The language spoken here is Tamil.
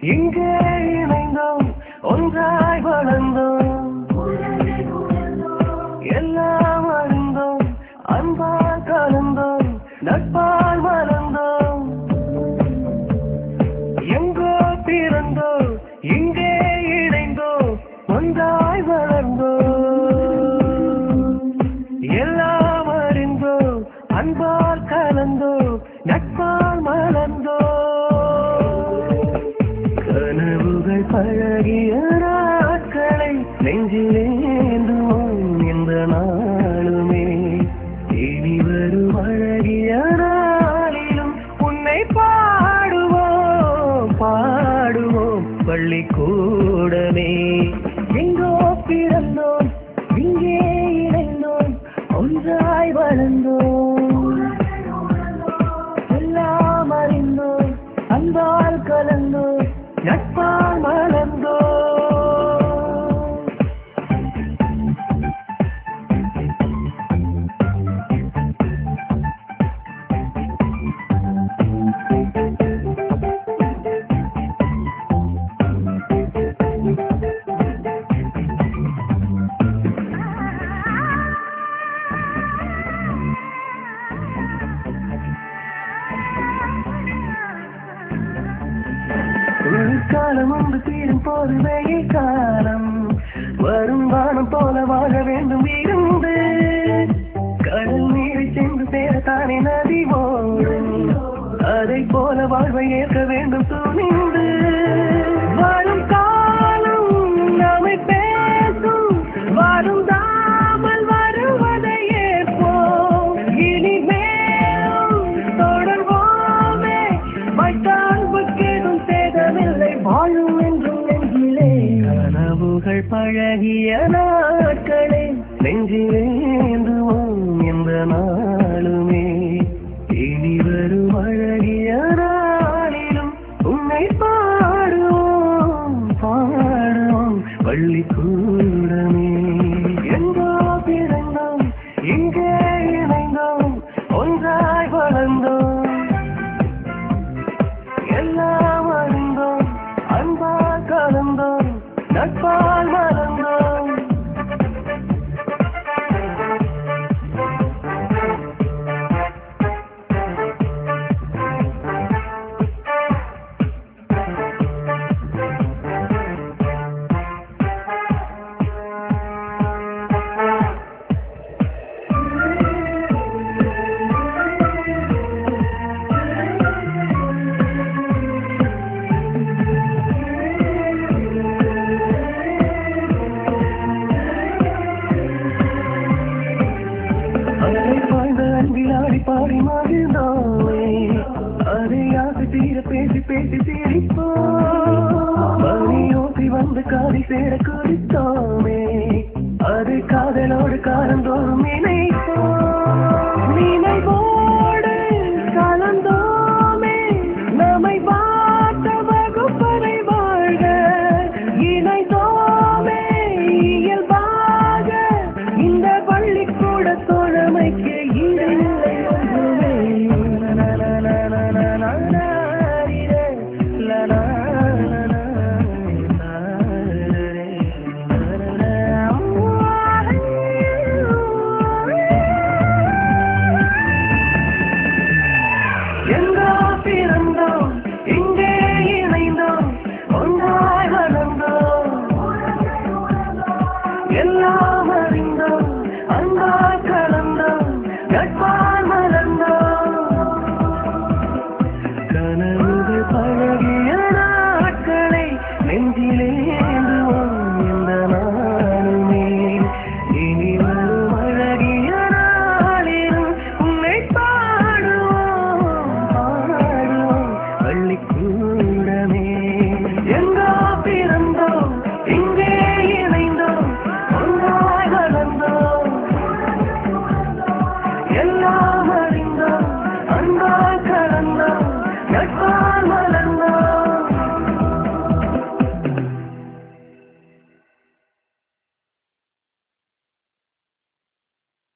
இங்கே இணைந்தோம் ஒன்றாய் வளர்ந்தோம் எல்லாம் அறிந்தோம் அன்பால் கலந்தோம் நட்பால் வளர்ந்தோம் எங்கோ பிறந்தோம் இங்கே இணைந்தோம் ஒன்றாய் வளர்ந்தோம் எல்லாம் அறிந்தோம் அன்பால் கலந்தோம் நட்பால் மலர்ந்தோம் கனவுகள் பழகிய நாட்களை நெஞ்சிலேந்துவோம் இந்த நாளுமே இனி வரும் அழகிய நாளிலும் உன்னை பாடுவோம் பாடுவோம் பள்ளிக்கூடமே எங்கோ பிறந்தோம் இங்கே இணைந்தோம் ஒன்றாய் வளர்ந்தோம் எல்லாம் அறிந்தோம் அன்பால் கலந்தோம் நட்பால் மலர்ந்தோம் ஒரு காலம் ஒன்று தீரும் போது வெயில் காலம் வரும் வானம் போல வாழ வேண்டும் இருந்து கடல் நீரை சென்று சேரத்தானே நதி ஓடும் அதை போல வாழ்வை ஏற்க வேண்டும் துணிந்து வரும் காலம் நம்மை பேசும் வரும் தாமல் வருவதை ஏற்போம் இனிமேலும் தொடர்வோமே வைத்தான் பக்கேதும் சேதமில்லை வாழும் என்றும் நெஞ்சிலே கனவுகள் பழகிய நாட்களே நெஞ்சிலேந்துவோம் எந்த நாளுமே இனி வரும் அழகிய நாளிலும் உன்னை பாடுவோம் பாடுவோம் பள்ளிக்கூடமே எங்கோ பிறந்தோம் இங்கே இணைந்தோம் ஒன்றாய் வளர்ந்தோம் எல்லாம் அறிந்தோம் அன்பா கலந்தோம் நட்பால் மலர்ந்தோம் அதை பாய்ந்த அன்பில் ஆடி பாடி மகிழ்ந்தோமே அதை ஆசை தீர பேசி பேசி சிரிப்போம் மணி ஓசி வந்து காதி சேர குறித்தோம்